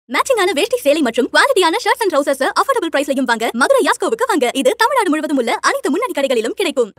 மேட்சிங்கான வேஷ்டி சேலை மற்றும் குவாலிட்டியான ஷர்ட்ஸ் அண்ட் ட்ரவுசர்ஸ் அஃபோர்டபுள் பிரைஸ்லையும் வாங்க மதுரை யாஸ்கோவுக்கு வாங்க இது தமிழ்நாடு முழுவதும் உள்ள அனைத்து முன்னணி கடைகளிலும் கிடைக்கும்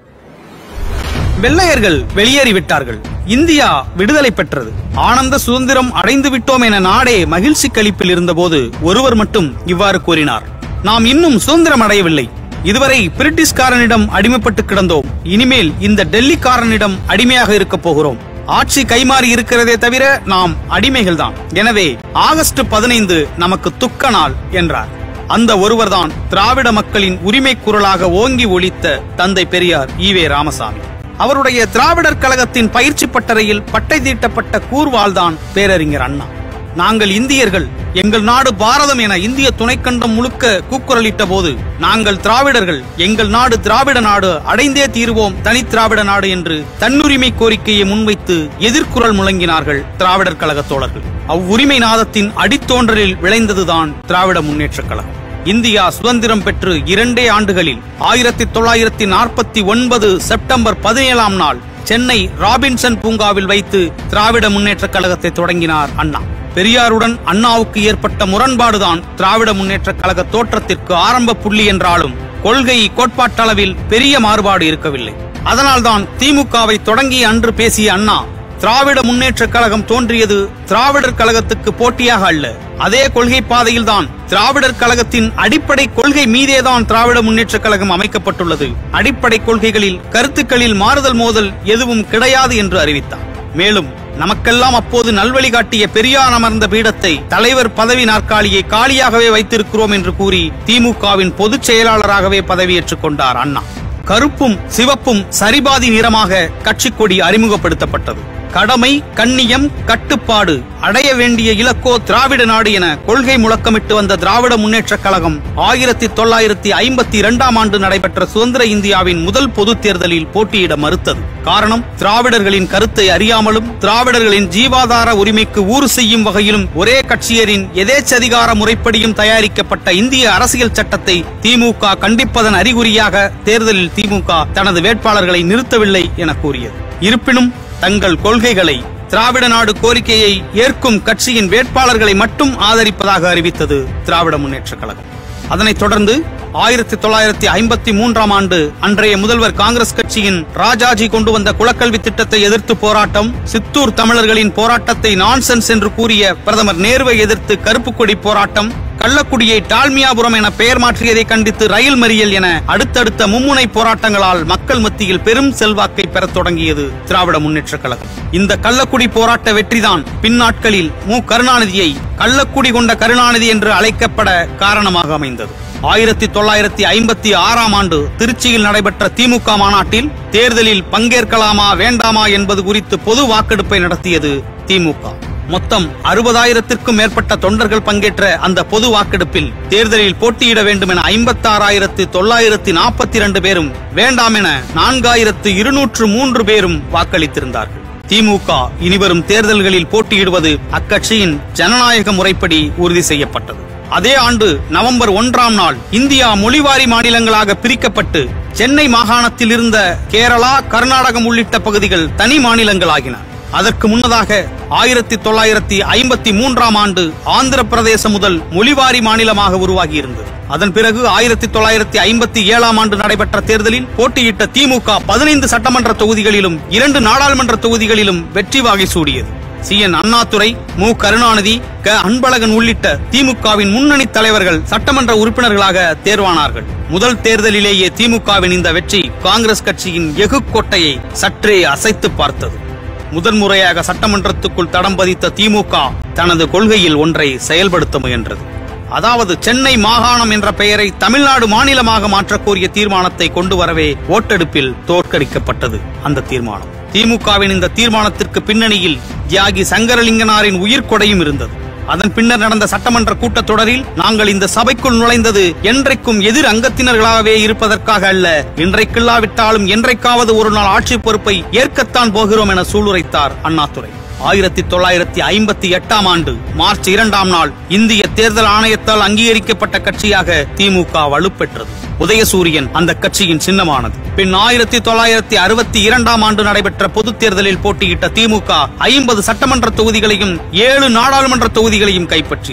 வெள்ளையர்கள் வெளியேறிவிட்டார்கள் இந்தியா விடுதலை பெற்றது ஆனந்த சுதந்திரம் அடைந்து விட்டோம் என நாடே மகிழ்ச்சி கழிப்பில் இருந்தபோது ஒருவர் மட்டும் இவ்வாறு கூறினார் நாம் இன்னும் சுதந்திரம் அடையவில்லை இதுவரை பிரிட்டிஷ்காரனிடம் அடிமைப்பட்டு கிடந்தோம் இனிமேல் இந்த டெல்லிக்காரனிடம் அடிமையாக இருக்கப் போகிறோம் ஆட்சி கைமாறி இருக்கிறதே தவிர நாம் அடிமைகள்தான் எனவே ஆகஸ்ட் பதினைந்து நமக்கு துக்க நாள் என்றார் அந்த ஒருவர்தான் திராவிட மக்களின் உரிமை குரலாக ஓங்கி ஒலித்த தந்தை பெரியார் ஈவே ராமசாமி அவருடைய திராவிடர் கழகத்தின் பயிற்சி பட்டறையில் பட்டை தீட்டப்பட்ட கூர்வாள்தான் பேரறிஞர் அண்ணா நாங்கள் இந்தியர்கள் எங்கள் நாடு பாரதம் என இந்திய துணைக்கண்டம் முழுக்க கூக்குரலிட்ட போது நாங்கள் திராவிடர்கள் எங்கள் நாடு திராவிட நாடு அடைந்தே தீருவோம் தனி திராவிட நாடு என்று தன்னுரிமை கோரிக்கையை முன்வைத்து எதிர்குரல் முழங்கினார்கள் திராவிடர் கழக தோழர்கள் அவ்வுரிமை நாதத்தின் அடித்தோன்றலில் விளைந்ததுதான் திராவிட முன்னேற்றக் கழகம் இந்தியா சுதந்திரம் பெற்று இரண்டே ஆண்டுகளில் ஆயிரத்தி தொள்ளாயிரத்தி நாற்பத்தி ஒன்பது செப்டம்பர் பதினேழாம் நாள் சென்னை ராபின்சன் பூங்காவில் வைத்து திராவிட முன்னேற்றக் கழகத்தை தொடங்கினார் அண்ணா பெரியாருடன் அண்ணாவுக்கு ஏற்பட்ட முரண்பாடுதான் திராவிட முன்னேற்றக் கழக தோற்றத்திற்கு ஆரம்ப புள்ளி என்றாலும் கொள்கை கோட்பாட்டளவில் பெரிய மாறுபாடு இருக்கவில்லை அதனால்தான் திமுகவை தொடங்கிய அன்று பேசிய அண்ணா திராவிட முன்னேற்றக் கழகம் தோன்றியது திராவிடர் கழகத்துக்கு போட்டியாக அல்ல அதே கொள்கை பாதையில்தான் திராவிடர் கழகத்தின் அடிப்படை கொள்கை மீதேதான் திராவிட முன்னேற்றக் கழகம் அமைக்கப்பட்டுள்ளது அடிப்படை கொள்கைகளில் கருத்துக்களில் மாறுதல் மோதல் எதுவும் கிடையாது என்று அறிவித்தார் மேலும் நமக்கெல்லாம் அப்போது நல்வழி காட்டிய பெரியார் அமர்ந்த பீடத்தை தலைவர் பதவி நாற்காலியை காலியாகவே வைத்திருக்கிறோம் என்று கூறி திமுகவின் பொதுச் செயலாளராகவே பதவியேற்றுக் கொண்டார் அண்ணா கருப்பும் சிவப்பும் சரிபாதி நிறமாக கட்சிக் கொடி அறிமுகப்படுத்தப்பட்டது கடமை கண்ணியம் கட்டுப்பாடு அடைய வேண்டிய இலக்கோ திராவிட நாடு என கொள்கை முழக்கமிட்டு வந்த திராவிட முன்னேற்றக் கழகம் ஆயிரத்தி தொள்ளாயிரத்தி ஐம்பத்தி இரண்டாம் ஆண்டு நடைபெற்ற சுதந்திர இந்தியாவின் முதல் பொது தேர்தலில் போட்டியிட மறுத்தது காரணம் திராவிடர்களின் கருத்தை அறியாமலும் திராவிடர்களின் ஜீவாதார உரிமைக்கு ஊறு செய்யும் வகையிலும் ஒரே கட்சியரின் எதேச்சதிகார முறைப்படியும் தயாரிக்கப்பட்ட இந்திய அரசியல் சட்டத்தை திமுக கண்டிப்பதன் அறிகுறியாக தேர்தலில் திமுக தனது வேட்பாளர்களை நிறுத்தவில்லை என கூறியது இருப்பினும் தங்கள் கொள்கைகளை திராவிட நாடு கோரிக்கையை ஏற்கும் கட்சியின் வேட்பாளர்களை மட்டும் ஆதரிப்பதாக அறிவித்தது திராவிட முன்னேற்றக் கழகம் அதனைத் தொடர்ந்து ஆயிரத்தி தொள்ளாயிரத்தி ஐம்பத்தி மூன்றாம் ஆண்டு அன்றைய முதல்வர் காங்கிரஸ் கட்சியின் ராஜாஜி கொண்டு வந்த குலக்கல்வி திட்டத்தை எதிர்த்து போராட்டம் சித்தூர் தமிழர்களின் போராட்டத்தை நான்சென்ஸ் என்று கூறிய பிரதமர் நேருவை எதிர்த்து கருப்பு கொடி போராட்டம் கள்ளக்குடியை டால்மியாபுரம் என பெயர் மாற்றியதை கண்டித்து ரயில் மறியல் என அடுத்தடுத்த மும்முனை போராட்டங்களால் மக்கள் மத்தியில் பெரும் செல்வாக்கை பெறத் தொடங்கியது திராவிட முன்னேற்றக் கழகம் இந்த கள்ளக்குடி போராட்ட வெற்றிதான் பின்னாட்களில் மு கருணாநிதியை கள்ளக்குடி கொண்ட கருணாநிதி என்று அழைக்கப்பட காரணமாக அமைந்தது ஆயிரத்தி தொள்ளாயிரத்தி ஐம்பத்தி ஆறாம் ஆண்டு திருச்சியில் நடைபெற்ற திமுக மாநாட்டில் தேர்தலில் பங்கேற்கலாமா வேண்டாமா என்பது குறித்து பொது வாக்கெடுப்பை நடத்தியது திமுக மொத்தம் அறுபதாயிரத்திற்கும் மேற்பட்ட தொண்டர்கள் பங்கேற்ற அந்த பொது வாக்கெடுப்பில் தேர்தலில் போட்டியிட வேண்டும் என ஐம்பத்தி ஆறாயிரத்து தொள்ளாயிரத்தி நாற்பத்தி இரண்டு பேரும் வேண்டாம் என நான்காயிரத்து இருநூற்று மூன்று பேரும் வாக்களித்திருந்தார்கள் திமுக இனிவரும் தேர்தல்களில் போட்டியிடுவது அக்கட்சியின் ஜனநாயக முறைப்படி உறுதி செய்யப்பட்டது அதே ஆண்டு நவம்பர் ஒன்றாம் நாள் இந்தியா மொழிவாரி மாநிலங்களாக பிரிக்கப்பட்டு சென்னை மாகாணத்தில் இருந்த கேரளா கர்நாடகம் உள்ளிட்ட பகுதிகள் தனி மாநிலங்களாகின அதற்கு முன்னதாக ஆயிரத்தி தொள்ளாயிரத்தி ஐம்பத்தி மூன்றாம் ஆண்டு ஆந்திர பிரதேசம் முதல் மொழிவாரி மாநிலமாக உருவாகியிருந்தது அதன் பிறகு ஆயிரத்தி தொள்ளாயிரத்தி ஐம்பத்தி ஏழாம் ஆண்டு நடைபெற்ற தேர்தலில் போட்டியிட்ட திமுக பதினைந்து சட்டமன்ற தொகுதிகளிலும் இரண்டு நாடாளுமன்ற தொகுதிகளிலும் வெற்றி வாகை சூடியது சி என் அண்ணாதுரை மு கருணாநிதி க அன்பழகன் உள்ளிட்ட திமுகவின் முன்னணி தலைவர்கள் சட்டமன்ற உறுப்பினர்களாக தேர்வானார்கள் முதல் தேர்தலிலேயே திமுகவின் இந்த வெற்றி காங்கிரஸ் கட்சியின் எஃகு கோட்டையை சற்றே அசைத்து பார்த்தது முதன்முறையாக சட்டமன்றத்துக்குள் தடம் பதித்த திமுக தனது கொள்கையில் ஒன்றை செயல்படுத்த முயன்றது அதாவது சென்னை மாகாணம் என்ற பெயரை தமிழ்நாடு மாநிலமாக மாற்றக் கோரிய தீர்மானத்தை கொண்டு வரவே ஓட்டெடுப்பில் தோற்கடிக்கப்பட்டது அந்த தீர்மானம் திமுகவின் இந்த தீர்மானத்திற்கு பின்னணியில் தியாகி சங்கரலிங்கனாரின் உயிர்கொடையும் இருந்தது அதன் பின்னர் நடந்த சட்டமன்ற கூட்டத்தொடரில் நாங்கள் இந்த சபைக்குள் நுழைந்தது என்றைக்கும் எதிர் அங்கத்தினர்களாகவே இருப்பதற்காக அல்ல இன்றைக்கில்லாவிட்டாலும் என்றைக்காவது ஒரு நாள் ஆட்சி பொறுப்பை ஏற்கத்தான் போகிறோம் என சூளுரைத்தார் அண்ணாதுரை ஆயிரத்தி தொள்ளாயிரத்தி ஐம்பத்தி எட்டாம் ஆண்டு மார்ச் இரண்டாம் நாள் இந்திய தேர்தல் ஆணையத்தால் அங்கீகரிக்கப்பட்ட கட்சியாக திமுக வலுப்பெற்றது உதயசூரியன் அந்த கட்சியின் சின்னமானது பின் ஆயிரத்தி தொள்ளாயிரத்தி அறுபத்தி இரண்டாம் ஆண்டு நடைபெற்ற பொதுத் தேர்தலில் போட்டியிட்ட திமுக ஐம்பது சட்டமன்ற தொகுதிகளையும் ஏழு நாடாளுமன்ற தொகுதிகளையும் கைப்பற்றியது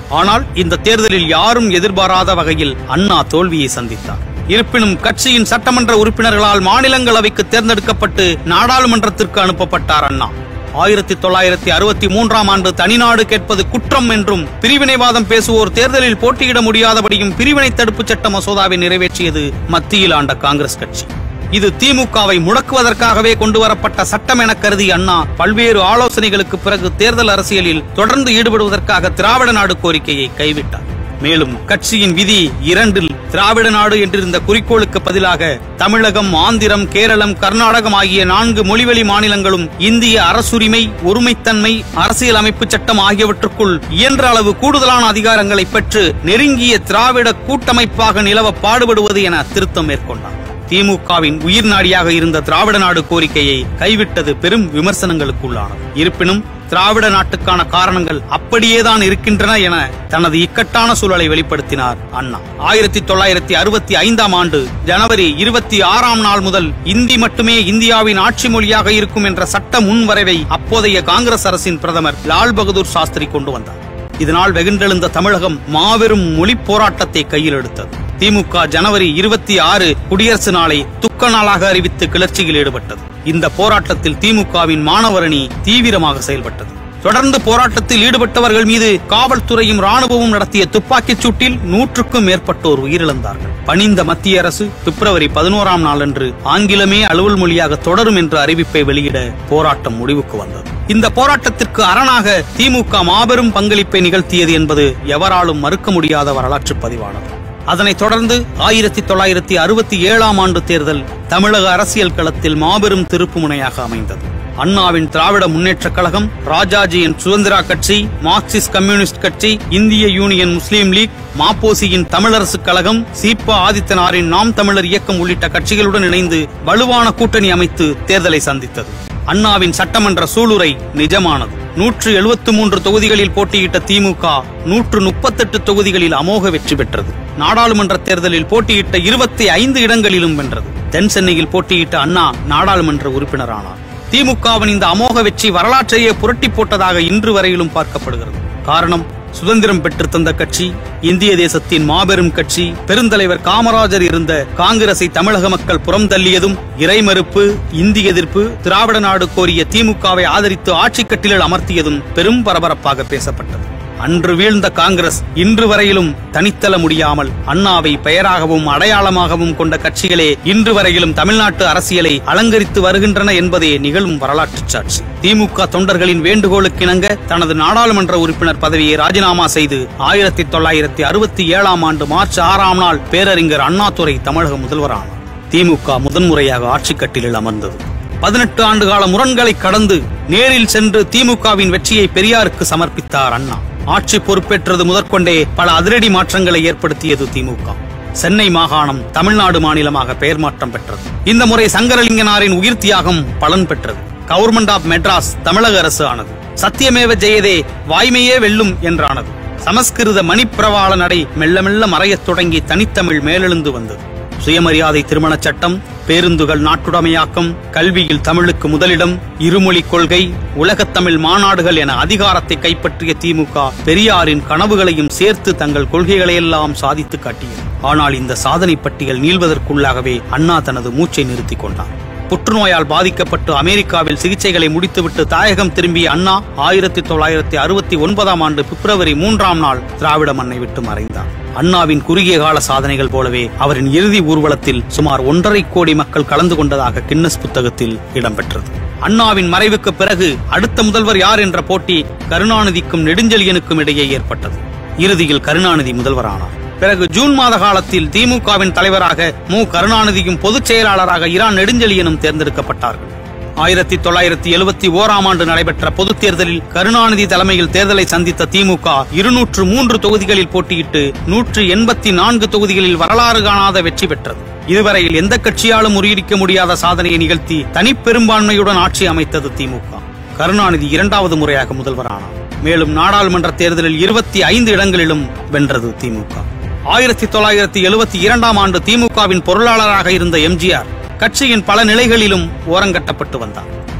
ஆனால் இந்த தேர்தலில் யாரும் எதிர்பாராத வகையில் அண்ணா தோல்வியை சந்தித்தார் இருப்பினும் கட்சியின் சட்டமன்ற உறுப்பினர்களால் மாநிலங்களவைக்கு தேர்ந்தெடுக்கப்பட்டு நாடாளுமன்றத்திற்கு அனுப்பப்பட்டார் அண்ணா ஆயிரத்தி தொள்ளாயிரத்தி அறுபத்தி மூன்றாம் ஆண்டு தனிநாடு கேட்பது குற்றம் என்றும் பிரிவினைவாதம் பேசுவோர் தேர்தலில் போட்டியிட முடியாதபடியும் பிரிவினை தடுப்பு சட்ட மசோதாவை நிறைவேற்றியது மத்தியில் ஆண்ட காங்கிரஸ் கட்சி இது திமுகவை முடக்குவதற்காகவே கொண்டு வரப்பட்ட சட்டம் என கருதி அண்ணா பல்வேறு ஆலோசனைகளுக்கு பிறகு தேர்தல் அரசியலில் தொடர்ந்து ஈடுபடுவதற்காக திராவிட நாடு கோரிக்கையை கைவிட்டார் மேலும் கட்சியின் விதி இரண்டில் திராவிட நாடு என்றிருந்த குறிக்கோளுக்கு பதிலாக தமிழகம் ஆந்திரம் கேரளம் கர்நாடகம் ஆகிய நான்கு மொழிவழி மாநிலங்களும் இந்திய அரசுரிமை ஒருமைத்தன்மை அரசியல் அமைப்பு சட்டம் ஆகியவற்றுக்குள் இயன்ற அளவு கூடுதலான அதிகாரங்களை பெற்று நெருங்கிய திராவிட கூட்டமைப்பாக நிலவ பாடுபடுவது என திருத்தம் மேற்கொண்டார் திமுகவின் உயிர் நாடியாக இருந்த திராவிட நாடு கோரிக்கையை கைவிட்டது பெரும் விமர்சனங்களுக்குள்ளானது இருப்பினும் திராவிட நாட்டுக்கான காரணங்கள் அப்படியேதான் இருக்கின்றன என தனது இக்கட்டான சூழலை வெளிப்படுத்தினார் அண்ணா ஆயிரத்தி தொள்ளாயிரத்தி அறுபத்தி ஐந்தாம் ஆண்டு ஜனவரி இருபத்தி ஆறாம் நாள் முதல் இந்தி மட்டுமே இந்தியாவின் ஆட்சி மொழியாக இருக்கும் என்ற சட்ட முன்வரைவை அப்போதைய காங்கிரஸ் அரசின் பிரதமர் லால் பகதூர் சாஸ்திரி கொண்டு வந்தார் இதனால் வெகுண்டெழுந்த தமிழகம் மாபெரும் மொழி போராட்டத்தை கையில் எடுத்தது திமுக ஜனவரி இருபத்தி ஆறு குடியரசு நாளை துக்க நாளாக அறிவித்து கிளர்ச்சியில் ஈடுபட்டது இந்த போராட்டத்தில் திமுகவின் மாணவரணி தீவிரமாக செயல்பட்டது தொடர்ந்து போராட்டத்தில் ஈடுபட்டவர்கள் மீது காவல்துறையும் ராணுவமும் நடத்திய துப்பாக்கிச் சூட்டில் நூற்றுக்கும் மேற்பட்டோர் உயிரிழந்தார்கள் பணிந்த மத்திய அரசு பிப்ரவரி பதினோராம் நாளன்று ஆங்கிலமே அலுவல் மொழியாக தொடரும் என்ற அறிவிப்பை வெளியிட போராட்டம் முடிவுக்கு வந்தது இந்த போராட்டத்திற்கு அரணாக திமுக மாபெரும் பங்களிப்பை நிகழ்த்தியது என்பது எவராலும் மறுக்க முடியாத வரலாற்று பதிவானது அதனைத் தொடர்ந்து ஆயிரத்தி தொள்ளாயிரத்தி அறுபத்தி ஏழாம் ஆண்டு தேர்தல் தமிழக அரசியல் களத்தில் மாபெரும் திருப்புமுனையாக அமைந்தது அண்ணாவின் திராவிட முன்னேற்றக் கழகம் ராஜாஜியின் சுதந்திரா கட்சி மார்க்சிஸ்ட் கம்யூனிஸ்ட் கட்சி இந்திய யூனியன் முஸ்லீம் லீக் மாப்போசியின் தமிழரசுக் கழகம் சீப்பா ஆதித்தனாரின் நாம் தமிழர் இயக்கம் உள்ளிட்ட கட்சிகளுடன் இணைந்து வலுவான கூட்டணி அமைத்து தேர்தலை சந்தித்தது அண்ணாவின் சட்டமன்ற சூளுரை நிஜமானது நூற்று எழுபத்து மூன்று தொகுதிகளில் போட்டியிட்ட திமுக நூற்று முப்பத்தெட்டு தொகுதிகளில் அமோக வெற்றி பெற்றது நாடாளுமன்ற தேர்தலில் போட்டியிட்ட இருபத்தி ஐந்து இடங்களிலும் வென்றது தென் சென்னையில் போட்டியிட்ட அண்ணா நாடாளுமன்ற உறுப்பினரானார் திமுகவின் இந்த அமோக வெற்றி வரலாற்றையே புரட்டி போட்டதாக இன்று வரையிலும் பார்க்கப்படுகிறது காரணம் சுதந்திரம் பெற்று தந்த கட்சி இந்திய தேசத்தின் மாபெரும் கட்சி பெருந்தலைவர் காமராஜர் இருந்த காங்கிரஸை தமிழக மக்கள் புறம் தள்ளியதும் இறைமறுப்பு இந்தி எதிர்ப்பு திராவிட நாடு கோரிய திமுகவை ஆதரித்து ஆட்சி கட்டிலில் அமர்த்தியதும் பெரும் பரபரப்பாக பேசப்பட்டது அன்று வீழ்ந்த காங்கிரஸ் இன்று வரையிலும் தனித்தல முடியாமல் அண்ணாவை பெயராகவும் அடையாளமாகவும் கொண்ட கட்சிகளே இன்று வரையிலும் தமிழ்நாட்டு அரசியலை அலங்கரித்து வருகின்றன என்பதே நிகழும் வரலாற்றுச் சாட்சி திமுக தொண்டர்களின் வேண்டுகோளுக்கிணங்க தனது நாடாளுமன்ற உறுப்பினர் பதவியை ராஜினாமா செய்து ஆயிரத்தி தொள்ளாயிரத்தி அறுபத்தி ஏழாம் ஆண்டு மார்ச் ஆறாம் நாள் பேரறிஞர் அண்ணாதுரை தமிழக முதல்வரானார் திமுக முதன்முறையாக ஆட்சிக் கட்டிலில் அமர்ந்தது பதினெட்டு ஆண்டுகால முரண்களை கடந்து நேரில் சென்று திமுகவின் வெற்றியை பெரியாருக்கு சமர்ப்பித்தார் அண்ணா ஆட்சி பொறுப்பேற்றது முதற்கொண்டே பல அதிரடி மாற்றங்களை ஏற்படுத்தியது திமுக சென்னை மாகாணம் தமிழ்நாடு மாநிலமாக பெயர் மாற்றம் பெற்றது இந்த முறை சங்கரலிங்கனாரின் உயிர் தியாகம் பலன் பெற்றது கவர்மெண்ட் ஆப் மெட்ராஸ் தமிழக அரசு ஆனது சத்தியமேவ ஜெயதே வாய்மையே வெல்லும் என்றானது சமஸ்கிருத மணிப்பிரவாள நடை மெல்ல மெல்ல மறையத் தொடங்கி தனித்தமிழ் மேலெழுந்து வந்தது சுயமரியாதை திருமணச் சட்டம் பேருந்துகள் நாட்டுடைமையாக்கம் கல்வியில் தமிழுக்கு முதலிடம் இருமொழி கொள்கை உலகத்தமிழ் மாநாடுகள் என அதிகாரத்தை கைப்பற்றிய திமுக பெரியாரின் கனவுகளையும் சேர்த்து தங்கள் கொள்கைகளையெல்லாம் சாதித்து காட்டியது ஆனால் இந்த சாதனை பட்டியல் நீள்வதற்குள்ளாகவே அண்ணா தனது மூச்சை நிறுத்திக் கொண்டார் புற்றுநோயால் பாதிக்கப்பட்டு அமெரிக்காவில் சிகிச்சைகளை முடித்துவிட்டு தாயகம் திரும்பிய அண்ணா ஆயிரத்தி தொள்ளாயிரத்தி அறுபத்தி ஒன்பதாம் ஆண்டு பிப்ரவரி மூன்றாம் நாள் திராவிட மண்ணை விட்டு மறைந்தார் அண்ணாவின் குறுகிய கால சாதனைகள் போலவே அவரின் இறுதி ஊர்வலத்தில் சுமார் ஒன்றரை கோடி மக்கள் கலந்து கொண்டதாக கின்னஸ் புத்தகத்தில் இடம்பெற்றது அண்ணாவின் மறைவுக்கு பிறகு அடுத்த முதல்வர் யார் என்ற போட்டி கருணாநிதிக்கும் நெடுஞ்செழியனுக்கும் இடையே ஏற்பட்டது இறுதியில் கருணாநிதி முதல்வரானார் பிறகு ஜூன் மாத காலத்தில் திமுகவின் தலைவராக மு கருணாநிதியும் பொதுச் செயலாளராக இரா நெடுஞ்செழியனும் தேர்ந்தெடுக்கப்பட்டார்கள் ஆயிரத்தி தொள்ளாயிரத்தி எழுபத்தி ஓராம் ஆண்டு நடைபெற்ற பொதுத் தேர்தலில் கருணாநிதி தலைமையில் தேர்தலை சந்தித்த திமுக இருநூற்று மூன்று தொகுதிகளில் போட்டியிட்டு நூற்று எண்பத்தி நான்கு தொகுதிகளில் வரலாறு காணாத வெற்றி பெற்றது இதுவரையில் எந்த கட்சியாலும் முறியடிக்க முடியாத சாதனையை நிகழ்த்தி தனிப்பெரும்பான்மையுடன் ஆட்சி அமைத்தது திமுக கருணாநிதி இரண்டாவது முறையாக முதல்வரானார் மேலும் நாடாளுமன்ற தேர்தலில் இருபத்தி ஐந்து இடங்களிலும் வென்றது திமுக ஆயிரத்தி தொள்ளாயிரத்தி எழுபத்தி இரண்டாம் ஆண்டு திமுகவின் பொருளாளராக இருந்த எம்ஜிஆர் கட்சியின் பல நிலைகளிலும் ஓரங்கட்டப்பட்டு வந்தார்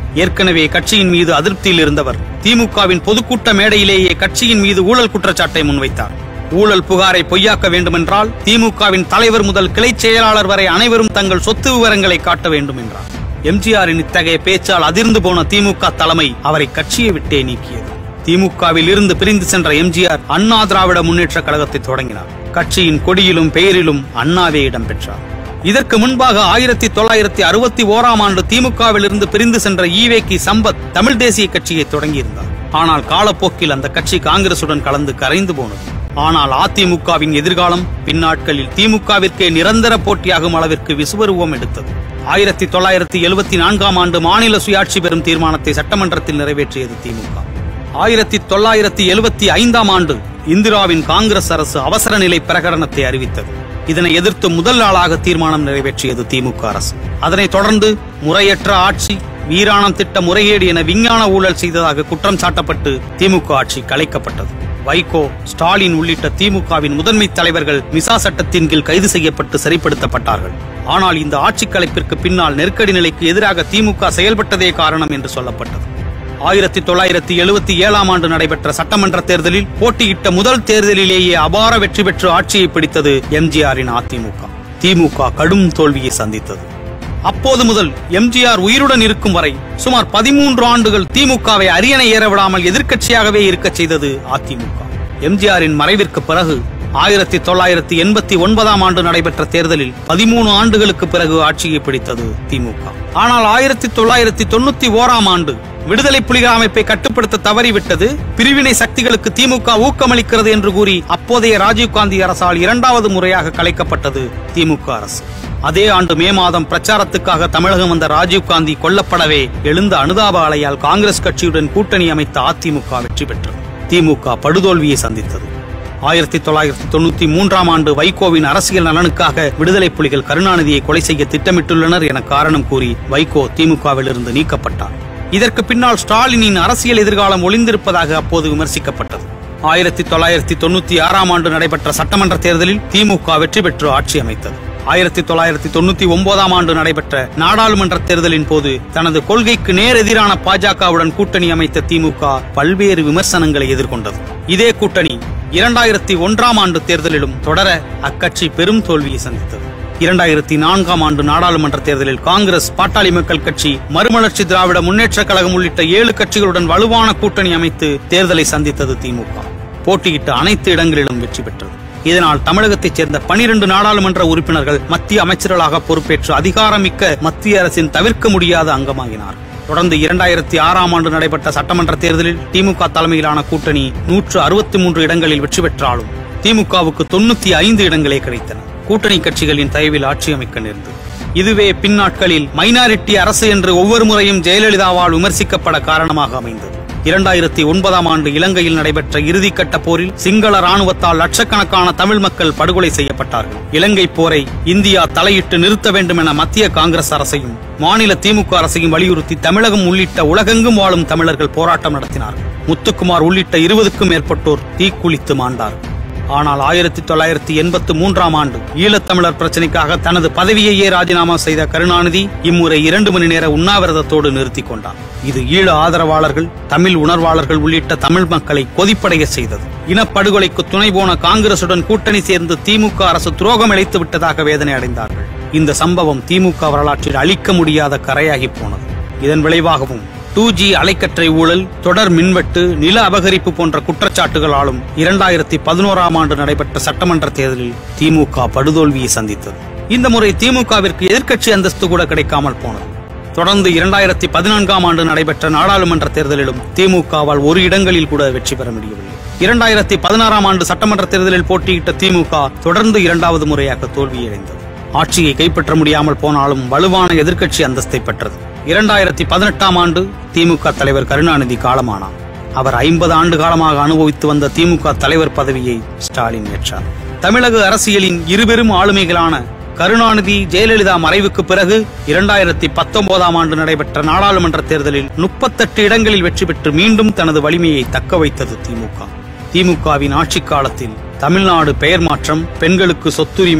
ஏற்கனவே கட்சியின் மீது அதிருப்தியில் இருந்தவர் திமுகவின் பொதுக்கூட்ட மேடையிலேயே கட்சியின் மீது ஊழல் குற்றச்சாட்டை முன்வைத்தார் ஊழல் புகாரை பொய்யாக்க வேண்டுமென்றால் திமுகவின் தலைவர் முதல் கிளைச் செயலாளர் வரை அனைவரும் தங்கள் சொத்து விவரங்களை காட்ட வேண்டும் என்றார் எம்ஜிஆரின் இத்தகைய பேச்சால் அதிர்ந்து போன திமுக தலைமை அவரை கட்சியை விட்டே நீக்கியது திமுகவில் இருந்து பிரிந்து சென்ற எம்ஜிஆர் அண்ணா திராவிட முன்னேற்ற கழகத்தை தொடங்கினார் கட்சியின் கொடியிலும் பெயரிலும் அண்ணாவே இடம்பெற்றார் இதற்கு முன்பாக ஆயிரத்தி தொள்ளாயிரத்தி அறுபத்தி ஓராம் ஆண்டு திமுகவில் இருந்து பிரிந்து சென்ற ஈவேகி சம்பத் தமிழ் தேசிய கட்சியை தொடங்கியிருந்தார் ஆனால் காலப்போக்கில் அந்த கட்சி காங்கிரசுடன் கலந்து கரைந்து போனது ஆனால் அதிமுகவின் எதிர்காலம் பின்னாட்களில் திமுகவிற்கே நிரந்தர போட்டியாகும் அளவிற்கு விசுவருவம் எடுத்தது ஆயிரத்தி தொள்ளாயிரத்தி எழுபத்தி நான்காம் ஆண்டு மாநில சுயாட்சி பெறும் தீர்மானத்தை சட்டமன்றத்தில் நிறைவேற்றியது திமுக ஆயிரத்தி தொள்ளாயிரத்தி எழுபத்தி ஐந்தாம் ஆண்டு இந்திராவின் காங்கிரஸ் அரசு அவசர நிலை பிரகடனத்தை அறிவித்தது இதனை எதிர்த்து முதல் நாளாக தீர்மானம் நிறைவேற்றியது திமுக அரசு அதனைத் தொடர்ந்து முறையற்ற ஆட்சி வீராணம் திட்ட முறைகேடு என விஞ்ஞான ஊழல் செய்ததாக குற்றம் சாட்டப்பட்டு திமுக ஆட்சி கலைக்கப்பட்டது வைகோ ஸ்டாலின் உள்ளிட்ட திமுகவின் முதன்மை தலைவர்கள் மிசா சட்டத்தின் கீழ் கைது செய்யப்பட்டு சரிப்படுத்தப்பட்டார்கள் ஆனால் இந்த ஆட்சி கலைப்பிற்கு பின்னால் நெருக்கடி நிலைக்கு எதிராக திமுக செயல்பட்டதே காரணம் என்று சொல்லப்பட்டது ஆயிரத்தி தொள்ளாயிரத்தி எழுபத்தி ஏழாம் ஆண்டு நடைபெற்ற சட்டமன்ற தேர்தலில் போட்டியிட்ட முதல் தேர்தலிலேயே அபார வெற்றி பெற்று ஆட்சியை பிடித்தது எம்ஜிஆரின் அதிமுக திமுக கடும் தோல்வியை சந்தித்தது அப்போது முதல் எம்ஜிஆர் உயிருடன் இருக்கும் வரை சுமார் பதிமூன்று ஆண்டுகள் திமுகவை அரியணை ஏற விடாமல் எதிர்க்கட்சியாகவே இருக்கச் செய்தது அதிமுக எம்ஜிஆரின் மறைவிற்கு பிறகு ஆயிரத்தி தொள்ளாயிரத்தி எண்பத்தி ஒன்பதாம் ஆண்டு நடைபெற்ற தேர்தலில் பதிமூணு ஆண்டுகளுக்கு பிறகு ஆட்சியை பிடித்தது திமுக ஆனால் ஆயிரத்தி தொள்ளாயிரத்தி தொண்ணூத்தி ஓராம் ஆண்டு விடுதலை புலிகள் அமைப்பை கட்டுப்படுத்த தவறிவிட்டது பிரிவினை சக்திகளுக்கு திமுக ஊக்கமளிக்கிறது என்று கூறி அப்போதைய ராஜீவ்காந்தி அரசால் இரண்டாவது முறையாக கலைக்கப்பட்டது திமுக அரசு அதே ஆண்டு மே மாதம் பிரச்சாரத்துக்காக தமிழகம் வந்த ராஜீவ்காந்தி கொல்லப்படவே எழுந்த அனுதாப அலையால் காங்கிரஸ் கட்சியுடன் கூட்டணி அமைத்த அதிமுக வெற்றி பெற்றது திமுக படுதோல்வியை சந்தித்தது ஆயிரத்தி தொள்ளாயிரத்தி தொண்ணூத்தி மூன்றாம் ஆண்டு வைகோவின் அரசியல் நலனுக்காக விடுதலை புலிகள் கருணாநிதியை கொலை செய்ய திட்டமிட்டுள்ளனர் என காரணம் கூறி வைகோ திமுகவிலிருந்து நீக்கப்பட்டார் இதற்கு பின்னால் ஸ்டாலினின் அரசியல் எதிர்காலம் ஒளிந்திருப்பதாக அப்போது விமர்சிக்கப்பட்டது ஆயிரத்தி தொள்ளாயிரத்தி தொண்ணூத்தி ஆறாம் ஆண்டு நடைபெற்ற சட்டமன்ற தேர்தலில் திமுக வெற்றி பெற்று ஆட்சி அமைத்தது ஆயிரத்தி தொள்ளாயிரத்தி தொண்ணூத்தி ஒன்பதாம் ஆண்டு நடைபெற்ற நாடாளுமன்ற தேர்தலின் போது தனது கொள்கைக்கு நேர் எதிரான பாஜகவுடன் கூட்டணி அமைத்த திமுக பல்வேறு விமர்சனங்களை எதிர்கொண்டது இதே கூட்டணி இரண்டாயிரத்தி ஒன்றாம் ஆண்டு தேர்தலிலும் தொடர அக்கட்சி பெரும் தோல்வியை சந்தித்தது இரண்டாயிரத்தி நான்காம் ஆண்டு நாடாளுமன்ற தேர்தலில் காங்கிரஸ் பாட்டாளி மக்கள் கட்சி மறுமலர்ச்சி திராவிட முன்னேற்ற கழகம் உள்ளிட்ட ஏழு கட்சிகளுடன் வலுவான கூட்டணி அமைத்து தேர்தலை சந்தித்தது திமுக போட்டியிட்ட அனைத்து இடங்களிலும் வெற்றி பெற்றது இதனால் தமிழகத்தைச் சேர்ந்த பனிரெண்டு நாடாளுமன்ற உறுப்பினர்கள் மத்திய அமைச்சர்களாக பொறுப்பேற்று அதிகாரமிக்க மத்திய அரசின் தவிர்க்க முடியாத அங்கமாகினார் தொடர்ந்து இரண்டாயிரத்தி ஆறாம் ஆண்டு நடைபெற்ற சட்டமன்ற தேர்தலில் திமுக தலைமையிலான கூட்டணி நூற்று அறுபத்தி மூன்று இடங்களில் வெற்றி பெற்றாலும் திமுகவுக்கு தொண்ணூத்தி ஐந்து இடங்களே கிடைத்தன கூட்டணி கட்சிகளின் தயவில் ஆட்சி அமைக்க நேர்ந்தது இதுவே பின்னாட்களில் மைனாரிட்டி அரசு என்று ஒவ்வொரு முறையும் ஜெயலலிதாவால் விமர்சிக்கப்பட காரணமாக அமைந்தது இரண்டாயிரத்தி ஒன்பதாம் ஆண்டு இலங்கையில் நடைபெற்ற இறுதிக்கட்ட போரில் சிங்கள ராணுவத்தால் லட்சக்கணக்கான தமிழ் மக்கள் படுகொலை செய்யப்பட்டார்கள் இலங்கை போரை இந்தியா தலையிட்டு நிறுத்த வேண்டும் என மத்திய காங்கிரஸ் அரசையும் மாநில திமுக அரசையும் வலியுறுத்தி தமிழகம் உள்ளிட்ட உலகெங்கும் வாழும் தமிழர்கள் போராட்டம் நடத்தினார்கள் முத்துக்குமார் உள்ளிட்ட இருபதுக்கும் மேற்பட்டோர் தீக்குளித்து மாண்டார்கள் ஆனால் ஆயிரத்தி தொள்ளாயிரத்தி எண்பத்தி மூன்றாம் ஆண்டு ஈழத்தமிழர் பிரச்சனைக்காக தனது பதவியையே ராஜினாமா செய்த கருணாநிதி இம்முறை இரண்டு மணி நேர உண்ணாவிரதத்தோடு நிறுத்திக் கொண்டார் இது ஈழ ஆதரவாளர்கள் தமிழ் உணர்வாளர்கள் உள்ளிட்ட தமிழ் மக்களை கொதிப்படைய செய்தது இனப்படுகொலைக்கு துணை போன காங்கிரசுடன் கூட்டணி சேர்ந்து திமுக அரசு துரோகம் இழைத்து விட்டதாக வேதனை அடைந்தார்கள் இந்த சம்பவம் திமுக வரலாற்றில் அழிக்க முடியாத கரையாகி போனது இதன் விளைவாகவும் டூ ஜி அலைக்கற்றை ஊழல் தொடர் மின்வெட்டு நில அபகரிப்பு போன்ற குற்றச்சாட்டுகளாலும் இரண்டாயிரத்தி பதினோராம் ஆண்டு நடைபெற்ற சட்டமன்ற தேர்தலில் திமுக படுதோல்வியை சந்தித்தது இந்த முறை திமுகவிற்கு எதிர்க்கட்சி அந்தஸ்து கூட கிடைக்காமல் போனது தொடர்ந்து இரண்டாயிரத்தி பதினான்காம் ஆண்டு நடைபெற்ற நாடாளுமன்ற தேர்தலிலும் திமுகவால் ஒரு இடங்களில் கூட வெற்றி பெற முடியவில்லை இரண்டாயிரத்தி பதினாறாம் ஆண்டு சட்டமன்ற தேர்தலில் போட்டியிட்ட திமுக தொடர்ந்து இரண்டாவது முறையாக தோல்வியடைந்தது ஆட்சியை கைப்பற்ற முடியாமல் போனாலும் வலுவான எதிர்க்கட்சி அந்தஸ்தை பெற்றது இரண்டாயிரத்தி பதினெட்டாம் ஆண்டு திமுக தலைவர் கருணாநிதி காலமானார் அவர் ஐம்பது ஆண்டு காலமாக அனுபவித்து வந்த திமுக தலைவர் பதவியை ஸ்டாலின் ஏற்றார் தமிழக அரசியலின் இருபெரும் ஆளுமைகளான கருணாநிதி ஜெயலலிதா மறைவுக்கு பிறகு இரண்டாயிரத்தி பத்தொன்பதாம் ஆண்டு நடைபெற்ற நாடாளுமன்ற தேர்தலில் முப்பத்தெட்டு இடங்களில் வெற்றி பெற்று மீண்டும் தனது வலிமையை தக்க வைத்தது திமுக திமுகவின் ஆட்சி காலத்தில் தமிழ்நாடு பெயர் மாற்றம் பெண்களுக்கு சொத்துரிமை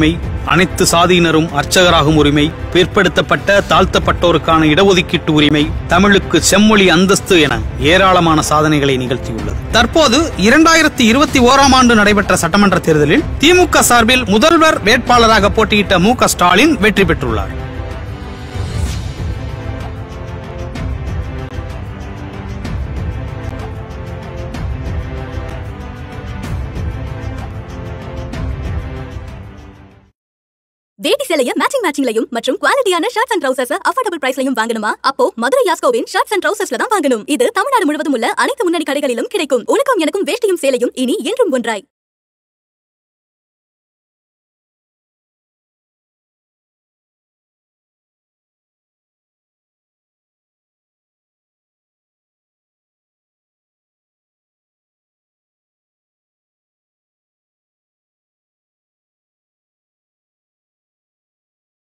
அனைத்து சாதியினரும் அர்ச்சகராகும் உரிமை பிற்படுத்தப்பட்ட தாழ்த்தப்பட்டோருக்கான இடஒதுக்கீட்டு உரிமை தமிழுக்கு செம்மொழி அந்தஸ்து என ஏராளமான சாதனைகளை நிகழ்த்தியுள்ளது தற்போது இரண்டாயிரத்தி இருபத்தி ஓராம் ஆண்டு நடைபெற்ற சட்டமன்ற தேர்தலில் திமுக சார்பில் முதல்வர் வேட்பாளராக போட்டியிட்ட மு க ஸ்டாலின் வெற்றி பெற்றுள்ளார் வேட்டி சேலைய மேட்சிங் மேட்சிங்லயும் மற்றும் குவாலிட்டியான ஷர்ட்ஸ் அண்ட் ட்ரவுசர்ஸ் அஃபோர்டபுள் பிரைஸ்லயும் வாங்கணுமா அப்போ மதுரை யாஸ்கோவின் ஷர்ட்ஸ் அண்ட் ட்ரவுசர்ஸ்ல தான் வாங்கணும் இது தமிழ்நாடு முழுவதும் உள்ள அனைத்து முன்னணி கடைகளிலும் கிடைக்கும் உனக்கும் எனக்கும் வேஷ்டியும் சேலையும் இனி என்றும் ஒன்றாய்